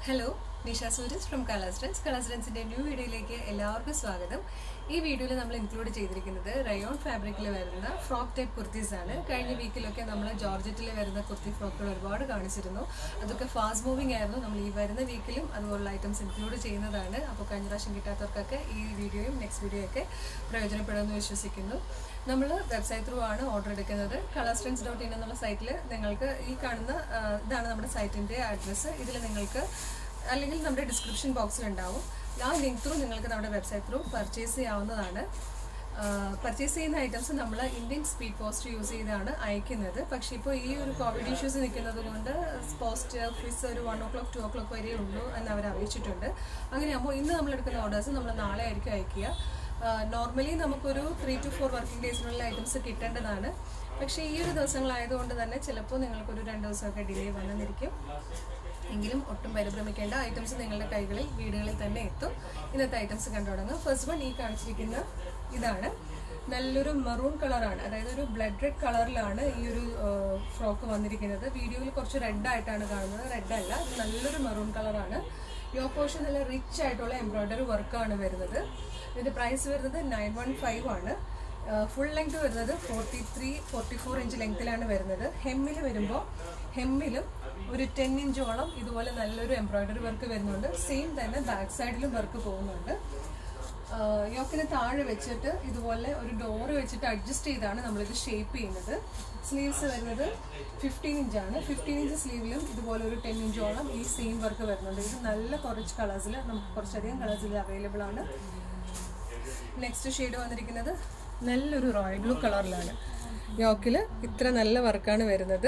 hello Nisha Sooraj from colours trends കളസ്ട്രൻസിന്റെ new വീഡിയോയിലേക്ക് എല്ലാവർക്കും സ്വാഗതം ഈ വീഡിയോയിൽ നമ്മൾ ഇൻക്ലൂഡ് ചെയ്തിരിക്കുന്നത് റയോൺ ഫാബ്രിക്കിൽ വരുന്ന ഫ്രോക്ക് ടൈപ്പ് കുർത്തീസ് ആണ് കഴിഞ്ഞ വീക്കിലൊക്കെ നമ്മൾ ജോർജറ്റിൽ വരുന്ന കുർത്തി ഫ്രോക്കുകൾ ഒരുപാട് കാണിച്ചിരുന്നു അതൊക്കെ ഫാസ്റ്റ് മൂവിങ് ആയിരുന്നു നമ്മൾ ഈ വരുന്ന വീക്കിലും അതുപോലുള്ള ഐറ്റംസ് ഇൻക്ലൂഡ് ചെയ്യുന്നതാണ് അപ്പോൾ കഴിഞ്ഞ പ്രാവശ്യം കിട്ടാത്തവർക്കൊക്കെ ഈ വീഡിയോയും നെക്സ്റ്റ് വീഡിയോ ഒക്കെ പ്രയോജനപ്പെടുമെന്ന് വിശ്വസിക്കുന്നു നമ്മൾ വെബ്സൈറ്റ് ത്രൂ ആണ് ഓർഡർ എടുക്കുന്നത് കളർസ്റ്റൻസ് ഡോട്ട് ഇൻ എന്നുള്ള സൈറ്റിൽ നിങ്ങൾക്ക് ഈ കാണുന്ന ആ, ഇതാണ് നമ്മുടെ സൈറ്റിൻ്റെ അഡ്രസ്സ് ഇതിൽ നിങ്ങൾക്ക് അല്ലെങ്കിൽ നമ്മുടെ ഡിസ്ക്രിപ്ഷൻ ബോക്സിൽ ഉണ്ടാവും ആ ലിങ്ക് ത്രൂ നിങ്ങൾക്ക് നമ്മുടെ വെബ്സൈറ്റ് ത്രൂ പർച്ചേസ് ചെയ്യാവുന്നതാണ് പർച്ചേസ് ചെയ്യുന്ന ഐറ്റംസ് നമ്മൾ ഇന്ത്യൻ സ്പീഡ് പോസ്റ്റ് യൂസ് ചെയ്താണ് അയക്കുന്നത് പക്ഷേ ഇപ്പോൾ ഈ ഒരു കോവിഡ് ഇഷ്യൂസ് നിൽക്കുന്നത് കൊണ്ട് പോസ്റ്റ് ഓഫീസ് ഒരു one o'clock two o'clock വരെ ഉള്ളൂ എന്ന് അവർ അറിയിച്ചിട്ടുണ്ട് അങ്ങനെയാകുമ്പോൾ ഇന്ന് നമ്മൾ എടുക്കുന്ന ഓർഡേഴ്സ് നമ്മൾ നാളെ ആയിരിക്കും അയക്കുക നോർമലി നമുക്കൊരു ത്രീ ടു ഫോർ വർക്കിംഗ് ഡേയ്സിനുള്ള ഐറ്റംസ് കിട്ടേണ്ടതാണ് പക്ഷേ ഈ ഒരു ദിവസങ്ങളായതുകൊണ്ട് തന്നെ ചിലപ്പോൾ നിങ്ങൾക്കൊരു രണ്ട് ദിവസമൊക്കെ ഡിലേ വന്നെന്നിരിക്കും എങ്കിലും ഒട്ടും പരിഭ്രമിക്കേണ്ട ഐറ്റംസ് നിങ്ങളുടെ കൈകളിൽ വീടുകളിൽ തന്നെ എത്തും ഇന്നത്തെ ഐറ്റംസ് കണ്ടു തുടങ്ങാം ഫസ്റ്റ് വൺ ഈ കാണിച്ചിരിക്കുന്ന ഇതാണ് നല്ലൊരു മെറൂൺ കളറാണ് അതായത് ഒരു ബ്ലഡ് റെഡ് കളറിലാണ് ഈ ഒരു ഫ്രോക്ക് വന്നിരിക്കുന്നത് വീഡിയോയിൽ കുറച്ച് റെഡ് ആയിട്ടാണ് കാണുന്നത് റെഡ് അല്ല ഇത് നല്ലൊരു മെറൂൺ കളറാണ് യോ പോർഷൻ നല്ല റിച്ച് ആയിട്ടുള്ള എംബ്രോയ്ഡറി വർക്കാണ് വരുന്നത് ഇതിന്റെ പ്രൈസ് വരുന്നത് നയൻ വൺ ഫൈവ് ആണ് ഫുൾ ലെങ്ത് വരുന്നത് forty three forty four inch ലെങ്ത്തിലാണ് വരുന്നത് ഹെമ്മിൽ വരുമ്പോൾ ഹെമ്മിലും ഒരു ടെൻ ഇഞ്ചോളം ഇതുപോലെ നല്ലൊരു എംബ്രോയ്ഡറി വർക്ക് വരുന്നുണ്ട് സെയിം തന്നെ ബാക്ക് സൈഡിലും വർക്ക് പോകുന്നുണ്ട് യോക്കിന് താഴെ വെച്ചിട്ട് ഇതുപോലെ ഒരു ഡോറ് വെച്ചിട്ട് അഡ്ജസ്റ്റ് ചെയ്താണ് നമ്മളിത് ഷേപ്പ് ചെയ്യുന്നത് സ്ലീവ്സ് വരുന്നത് ഫിഫ്റ്റീൻ ഇഞ്ചാണ് ഫിഫ്റ്റീൻ ഇഞ്ച് സ്ലീവിലും ഇതുപോലെ ഒരു ടെൻ ഇഞ്ചോളം ഈ സെയിം വർക്ക് വരുന്നുണ്ട് ഇത് നല്ല കുറച്ച് കളേഴ്സിൽ നമുക്ക് കുറച്ചധികം കളേഴ്സിൽ അവൈലബിൾ ആണ് നെക്സ്റ്റ് ഷെയ്ഡ് വന്നിരിക്കുന്നത് നല്ലൊരു റോയൽ ബ്ലൂ കളറിലാണ് യോക്കിൽ ഇത്ര നല്ല വർക്കാണ് വരുന്നത്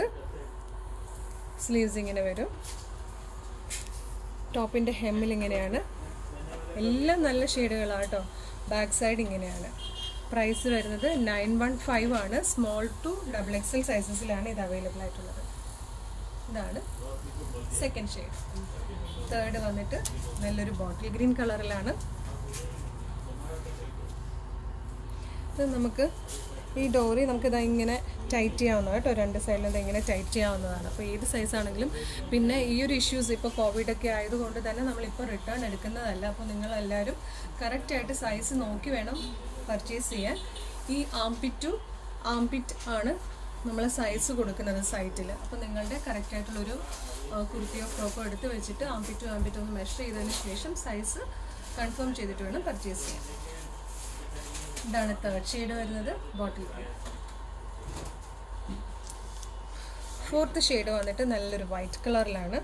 സ്ലീവ്സ് ഇങ്ങനെ വരും ടോപ്പിൻ്റെ ഹെമ്മിൽ ഇങ്ങനെയാണ് എല്ലാം നല്ല ഷെയ്ഡുകളാണ് കേട്ടോ ബാക്ക് സൈഡ് ഇങ്ങനെയാണ് പ്രൈസ് വരുന്നത് നയൻ വൺ ഫൈവ് ആണ് സ്മോൾ ടു ഡബിൾ എക്സൽ സൈസസിലാണ് ഇത് അവൈലബിൾ ആയിട്ടുള്ളത് ഇതാണ് സെക്കൻഡ് ഷെയ്ഡ് തേർഡ് വന്നിട്ട് നല്ലൊരു ബോട്ടിൽ ഗ്രീൻ കളറിലാണ് ഇത് നമുക്ക് ഈ ഡോറി നമുക്കിത് ഇങ്ങനെ ടൈറ്റ് ചെയ്യാവുന്നതാണ് കേട്ടോ രണ്ട് സൈഡിലും ഇത് ഇങ്ങനെ ടൈറ്റ് ചെയ്യാവുന്നതാണ് അപ്പോൾ ഏത് സൈസ് ആണെങ്കിലും പിന്നെ ഈ ഒരു ഇഷ്യൂസ് ഇപ്പോൾ കോവിഡൊക്കെ ആയതുകൊണ്ട് തന്നെ നമ്മളിപ്പോൾ റിട്ടേൺ എടുക്കുന്നതല്ല അപ്പോൾ നിങ്ങളെല്ലാവരും കറക്റ്റായിട്ട് സൈസ് നോക്കി വേണം പർച്ചേസ് ചെയ്യാൻ ഈ ആംപിറ്റ് ടു ആംപിറ്റ് ആണ് നമ്മൾ സൈസ് കൊടുക്കുന്നത് സൈറ്റിൽ അപ്പോൾ നിങ്ങളുടെ കറക്റ്റായിട്ടുള്ളൊരു കുർത്തിയോ ഫ്രോക്കോ എടുത്ത് വെച്ചിട്ട് ആംപിറ്റ് ടു ആംപിറ്റ് ഒന്ന് മെഷർ ചെയ്തതിന് ശേഷം സൈസ് കൺഫേം ചെയ്തിട്ട് വേണം പർച്ചേസ് ചെയ്യാൻ ഇതാണ് തേർഡ് ഷെയ്ഡ് വരുന്നത് ബോട്ടിൽ ഗ്രീൻ ഫോർത്ത് ഷെയ്ഡ് വന്നിട്ട് നല്ലൊരു വൈറ്റ് കളറിലാണ്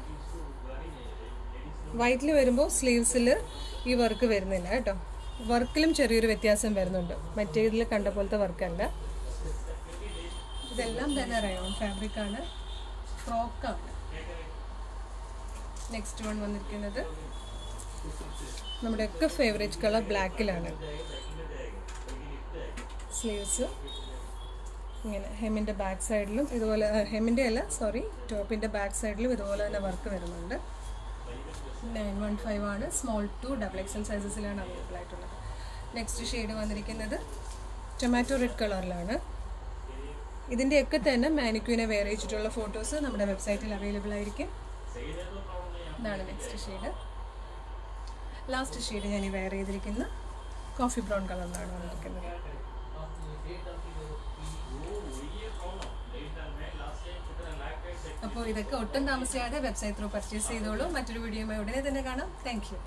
വൈറ്റിൽ വരുമ്പോൾ സ്ലീവ്സിൽ ഈ വർക്ക് വരുന്നില്ല കേട്ടോ വർക്കിലും ചെറിയൊരു വ്യത്യാസം വരുന്നുണ്ട് മറ്റേതിൽ കണ്ട പോലത്തെ വർക്കല്ല ഇതെല്ലാം തന്നെ റയോൺ ഫാബ്രിക് ആണ് ഫ്രോക്കാണ് നെക്സ്റ്റ് വൺ വന്നിരിക്കുന്നത് നമ്മുടെയൊക്കെ ഫേവറേറ്റ് കളർ ബ്ലാക്കിലാണ് സ്ലീവ്സ് ഇങ്ങനെ ഹെമ്മിൻ്റെ ബാക്ക് സൈഡിലും ഇതുപോലെ ഹെമ്മിൻ്റെ അല്ല സോറി ടോപ്പിൻ്റെ ബാക്ക് സൈഡിലും ഇതുപോലെ തന്നെ വർക്ക് വരുന്നുണ്ട് നയൻ വൺ ഫൈവ് ആണ് സ്മോൾ ടു ഡബിൾ എക്സൽ സൈസസിലാണ് അവൈലബിൾ ആയിട്ടുള്ളത് നെക്സ്റ്റ് ഷെയ്ഡ് വന്നിരിക്കുന്നത് ടൊമാറ്റോ റെഡ് കളറിലാണ് ഇതിൻ്റെയൊക്കെ തന്നെ മാനിക്യൂനെ വെയർ ചെയ്തിട്ടുള്ള ഫോട്ടോസ് നമ്മുടെ വെബ്സൈറ്റിൽ അവൈലബിൾ ആയിരിക്കും ഇതാണ് നെക്സ്റ്റ് ഷെയ്ഡ് ലാസ്റ്റ് ഷെയ്ഡ് ഞാൻ ഈ വെയർ ചെയ്തിരിക്കുന്ന കോഫി ബ്രൗൺ കളറിലാണ് വന്നിരിക്കുന്നത് അപ്പോൾ ഇതൊക്കെ ഒട്ടും താമസിയാതെ വെബ്സൈറ്റ് ത്രൂ പർച്ചേസ് ചെയ്തോളൂ മറ്റൊരു വീഡിയോയുമായി ഉടനെ തന്നെ കാണാം താങ്ക് യു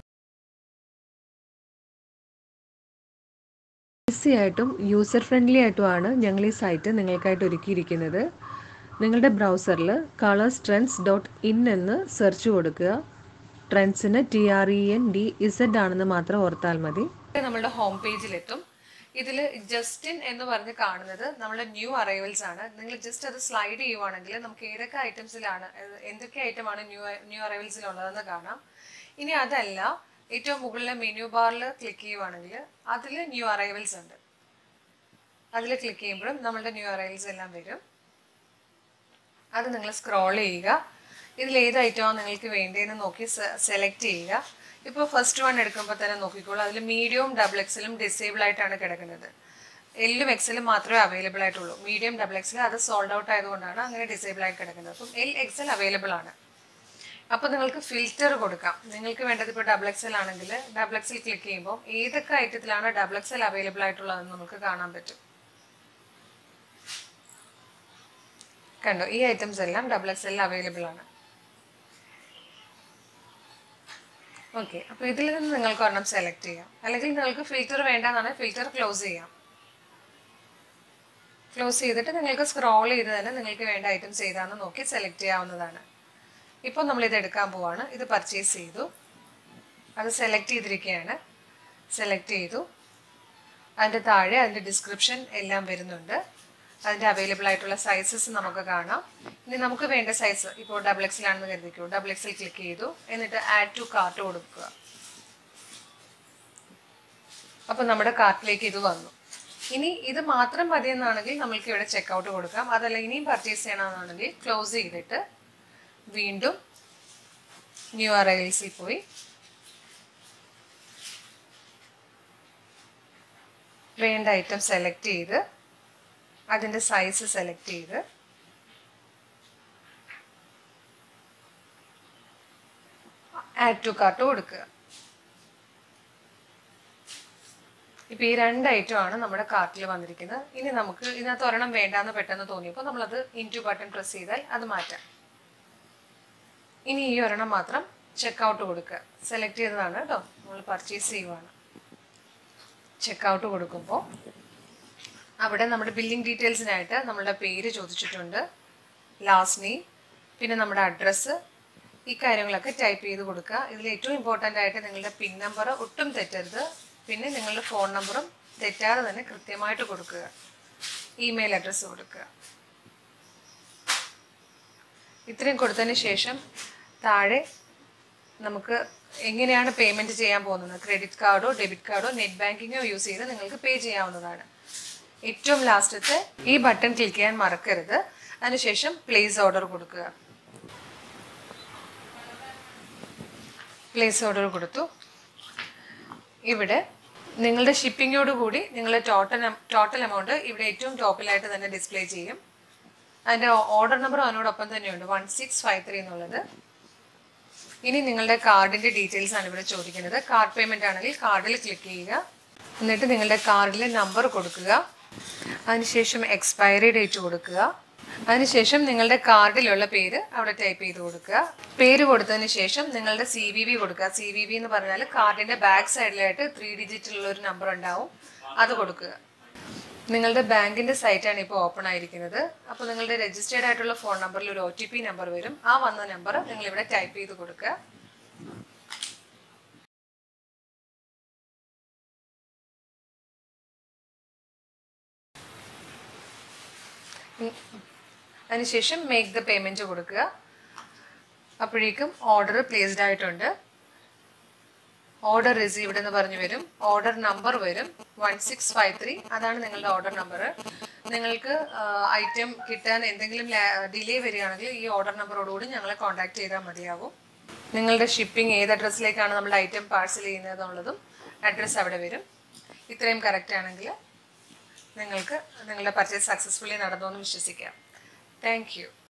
ഈസി ആയിട്ടും യൂസർ ഫ്രണ്ട്ലി ആയിട്ടുമാണ് ഞങ്ങൾ ഈ സൈറ്റ് നിങ്ങൾക്കായിട്ട് ഒരുക്കിയിരിക്കുന്നത് നിങ്ങളുടെ ബ്രൗസറിൽ കളേഴ്സ് ട്രെൻഡ്സ് ഡോട്ട് ഇൻ എന്ന് സെർച്ച് കൊടുക്കുക ട്രെൻഡ്സിന് T R E N D Z ആണെന്ന് മാത്രം ഓർത്താൽ മതി നമ്മുടെ ഹോം പേജിലെത്തും ഇതിൽ ജസ്റ്റിൻ എന്ന് പറഞ്ഞ് കാണുന്നത് നമ്മുടെ ന്യൂ അറൈവൽസ് ആണ് നിങ്ങൾ ജസ്റ്റ് അത് സ്ലൈഡ് ചെയ്യുവാണെങ്കിൽ നമുക്ക് ഏതൊക്കെ ഐറ്റംസിലാണ് ഏത് എന്തൊക്കെ ഐറ്റമാണ് ന്യൂ ന്യൂ അറൈവൽസിൽ ഉള്ളതെന്ന് കാണാം ഇനി അതല്ല ഏറ്റവും മുകളിലെ മെനു ബാറിൽ ക്ലിക്ക് ചെയ്യുവാണെങ്കിൽ അതിൽ ന്യൂ അറൈവൽസ് ഉണ്ട് അതിൽ ക്ലിക്ക് ചെയ്യുമ്പോഴും നമ്മളുടെ ന്യൂ അറൈവൽസ് എല്ലാം വരും അത് നിങ്ങൾ സ്ക്രോൾ ചെയ്യുക ഇതിൽ ഏത് ഐറ്റമാണ് നിങ്ങൾക്ക് വേണ്ടതെന്ന് നോക്കി സെലക്ട് ചെയ്യുക ഇപ്പോൾ ഫസ്റ്റ് വൺ എടുക്കുമ്പോൾ തന്നെ നോക്കിക്കോളൂ അതിൽ മീഡിയവും ഡബിൾ എക്സലും ഡിസേബിൾ ആയിട്ടാണ് കിടക്കുന്നത് എല്ലും എക്സലും മാത്രമേ അവൈലബിൾ ആയിട്ടുള്ളൂ മീഡിയം ഡബിൾ എക്സൽ അത് സോൾഡ് ഔട്ട് ആയതുകൊണ്ടാണ് അങ്ങനെ ഡിസേബിൾ ആയി കിടക്കുന്നത് അപ്പം എൽ എക്സൽ അവൈലബിൾ ആണ് അപ്പോൾ നിങ്ങൾക്ക് ഫിൽറ്റർ കൊടുക്കാം നിങ്ങൾക്ക് വേണ്ടത് ഇപ്പോൾ ഡബിൾ എക്സൽ ആണെങ്കിൽ ഡബിൾ എക്സൽ ക്ലിക്ക് ചെയ്യുമ്പോൾ ഏതൊക്കെ ഐറ്റത്തിലാണ് ഡബിൾ എക്സൽ അവൈലബിൾ ആയിട്ടുള്ളതെന്ന് നമുക്ക് കാണാൻ പറ്റും കണ്ടോ ഈ ഐറ്റംസ് എല്ലാം ഡബിൾ എക്സലിൽ അവൈലബിൾ ആണ് ഓക്കെ അപ്പോൾ ഇതിൽ നിന്ന് നിങ്ങൾക്ക് ഒരെണ്ണം സെലക്ട് ചെയ്യാം അല്ലെങ്കിൽ നിങ്ങൾക്ക് ഫിൽറ്റർ വേണ്ടെന്നാണ് ഫിൽറ്റർ ക്ലോസ് ചെയ്യാം ക്ലോസ് ചെയ്തിട്ട് നിങ്ങൾക്ക് സ്ക്രോൾ ചെയ്ത് തന്നെ നിങ്ങൾക്ക് വേണ്ട ഐറ്റംസ് ഏതാണെന്ന് നോക്കി സെലക്ട് ചെയ്യാവുന്നതാണ് ഇപ്പോൾ നമ്മളിത് എടുക്കാൻ പോവാണ് ഇത് പർച്ചേസ് ചെയ്തു അത് സെലക്ട് ചെയ്തിരിക്കുകയാണ് സെലക്ട് ചെയ്തു അതിൻ്റെ താഴെ അതിൻ്റെ ഡിസ്ക്രിപ്ഷൻ എല്ലാം വരുന്നുണ്ട് അതിൻ്റെ അവൈലബിൾ ആയിട്ടുള്ള സൈസസ് നമുക്ക് കാണാം ഇനി നമുക്ക് വേണ്ട സൈസ് ഇപ്പോൾ ഡബിൾ എക്സിൽ ആണെന്ന് കരുതിക്കൂ ഡബിൾ എക്സിൽ ക്ലിക്ക് ചെയ്തു എന്നിട്ട് ആഡ് ടു കാർട്ട് കൊടുക്കുക അപ്പോൾ നമ്മുടെ കാർട്ടിലേക്ക് ഇത് വന്നു ഇനി ഇത് മാത്രം മതിയെന്നാണെങ്കിൽ നമ്മൾക്ക് ഇവിടെ ചെക്കൗട്ട് കൊടുക്കാം അതല്ല ഇനിയും പർച്ചേസ് ചെയ്യണമെന്നാണെങ്കിൽ ക്ലോസ് ചെയ്തിട്ട് വീണ്ടും ന്യൂ അറൈവൽസിൽ പോയി വേണ്ട ഐറ്റം സെലക്ട് ചെയ്ത് അതിൻ്റെ സൈസ് സെലക്ട് ചെയ്ത് ആഡ് ടു കാർട്ട് കൊടുക്കുക ഇപ്പം ഈ രണ്ട് ഐറ്റമാണ് നമ്മുടെ കാർട്ടിൽ വന്നിരിക്കുന്നത് ഇനി നമുക്ക് ഇതിനകത്ത് ഒരെണ്ണം വേണ്ടാന്ന് പെട്ടെന്ന് തോന്നിയപ്പോൾ നമ്മളത് ഇൻറ്റു ബട്ടൺ പ്രസ് ചെയ്താൽ അത് മാറ്റാം ഇനി ഈ ഒരെണ്ണം മാത്രം ചെക്കൗട്ട് കൊടുക്കുക സെലക്ട് ചെയ്തതാണ് കേട്ടോ നമ്മൾ പർച്ചേസ് ചെയ്യുവാണ് ചെക്കൗട്ട് കൊടുക്കുമ്പോൾ അവിടെ നമ്മുടെ ബില്ലിംഗ് ഡീറ്റെയിൽസിനായിട്ട് നമ്മളുടെ പേര് ചോദിച്ചിട്ടുണ്ട് ലാസ്റ്റ് നെയിം പിന്നെ നമ്മുടെ അഡ്രസ്സ് ഈ കാര്യങ്ങളൊക്കെ ടൈപ്പ് ചെയ്ത് കൊടുക്കുക ഇതിൽ ഏറ്റവും ഇമ്പോർട്ടൻ്റ് ആയിട്ട് നിങ്ങളുടെ പിൻ നമ്പർ ഒട്ടും തെറ്റരുത് പിന്നെ നിങ്ങളുടെ ഫോൺ നമ്പറും തെറ്റാതെ തന്നെ കൃത്യമായിട്ട് കൊടുക്കുക ഇമെയിൽ അഡ്രസ്സ് കൊടുക്കുക ഇത്രയും കൊടുത്തതിന് ശേഷം താഴെ നമുക്ക് എങ്ങനെയാണ് പേയ്മെൻറ്റ് ചെയ്യാൻ പോകുന്നത് ക്രെഡിറ്റ് കാർഡോ ഡെബിറ്റ് കാർഡോ നെറ്റ് ബാങ്കിങ്ങോ യൂസ് ചെയ്ത് നിങ്ങൾക്ക് പേ ചെയ്യാവുന്നതാണ് ഏറ്റവും ലാസ്റ്റത്തെ ഈ ബട്ടൺ ക്ലിക്ക് ചെയ്യാൻ മറക്കരുത് അതിനുശേഷം പ്ലേസ് ഓർഡർ കൊടുക്കുക പ്ലേസ് ഓർഡർ കൊടുത്തു ഇവിടെ നിങ്ങളുടെ ഷിപ്പിങ്ങോട് കൂടി നിങ്ങളുടെ ടോട്ടൽ ടോട്ടൽ എമൗണ്ട് ഇവിടെ ഏറ്റവും ടോപ്പിലായിട്ട് തന്നെ ഡിസ്പ്ലേ ചെയ്യും അതിൻ്റെ ഓർഡർ നമ്പർ അതിനോടൊപ്പം തന്നെയുണ്ട് വൺ സിക്സ് ഫൈവ് ത്രീ എന്നുള്ളത് ഇനി നിങ്ങളുടെ കാർഡിൻ്റെ ഡീറ്റെയിൽസ് ആണ് ഇവിടെ ചോദിക്കുന്നത് കാർഡ് പേയ്മെൻ്റ് ആണെങ്കിൽ കാർഡിൽ ക്ലിക്ക് ചെയ്യുക എന്നിട്ട് നിങ്ങളുടെ കാർഡിലെ നമ്പർ കൊടുക്കുക അതിനുശേഷം എക്സ്പയറി ഡേറ്റ് കൊടുക്കുക അതിനുശേഷം നിങ്ങളുടെ കാർഡിലുള്ള പേര് അവിടെ ടൈപ്പ് ചെയ്ത് കൊടുക്കുക പേര് കൊടുത്തതിന് ശേഷം നിങ്ങളുടെ സി വി വി കൊടുക്കുക സി വി വി എന്ന് പറഞ്ഞാൽ കാർഡിന്റെ ബാക്ക് സൈഡിലായിട്ട് ത്രീ ഡിജിറ്റിലുള്ള ഒരു നമ്പർ ഉണ്ടാവും അത് കൊടുക്കുക നിങ്ങളുടെ ബാങ്കിന്റെ സൈറ്റാണ് ഇപ്പോൾ ഓപ്പൺ ആയിരിക്കുന്നത് അപ്പോൾ നിങ്ങളുടെ രജിസ്റ്റേർഡ് ആയിട്ടുള്ള ഫോൺ നമ്പറിൽ ഒരു ഒ ടി പി നമ്പർ വരും ആ വന്ന നമ്പർ നിങ്ങൾ ഇവിടെ ടൈപ്പ് ചെയ്ത് കൊടുക്കുക അതിനുശേഷം മേക്ക് ദ പേയ്മെൻറ്റ് കൊടുക്കുക അപ്പോഴേക്കും ഓർഡർ പ്ലേസ്ഡ് ആയിട്ടുണ്ട് ഓർഡർ റിസീവ്ഡ് എന്ന് പറഞ്ഞു വരും ഓർഡർ നമ്പർ വരും വൺ സിക്സ് ഫൈവ് ത്രീ അതാണ് നിങ്ങളുടെ ഓർഡർ നമ്പർ നിങ്ങൾക്ക് ഐറ്റം കിട്ടാൻ എന്തെങ്കിലും ഡിലേ വരികയാണെങ്കിൽ ഈ ഓർഡർ നമ്പറോടുകൂടി ഞങ്ങളെ കോൺടാക്ട് ചെയ്താൽ മതിയാവും നിങ്ങളുടെ ഷിപ്പിംഗ് ഏത് അഡ്രസ്സിലേക്കാണ് നമ്മൾ ഐറ്റം പാഴ്സൽ ചെയ്യുന്നത് എന്നുള്ളതും അഡ്രസ്സ് അവിടെ വരും ഇത്രയും കറക്റ്റ് ആണെങ്കിൽ നിങ്ങൾക്ക് നിങ്ങളുടെ പർച്ചേസ് സക്സസ്ഫുള്ളി നടന്നു എന്ന് വിശ്വസിക്കാം താങ്ക് യു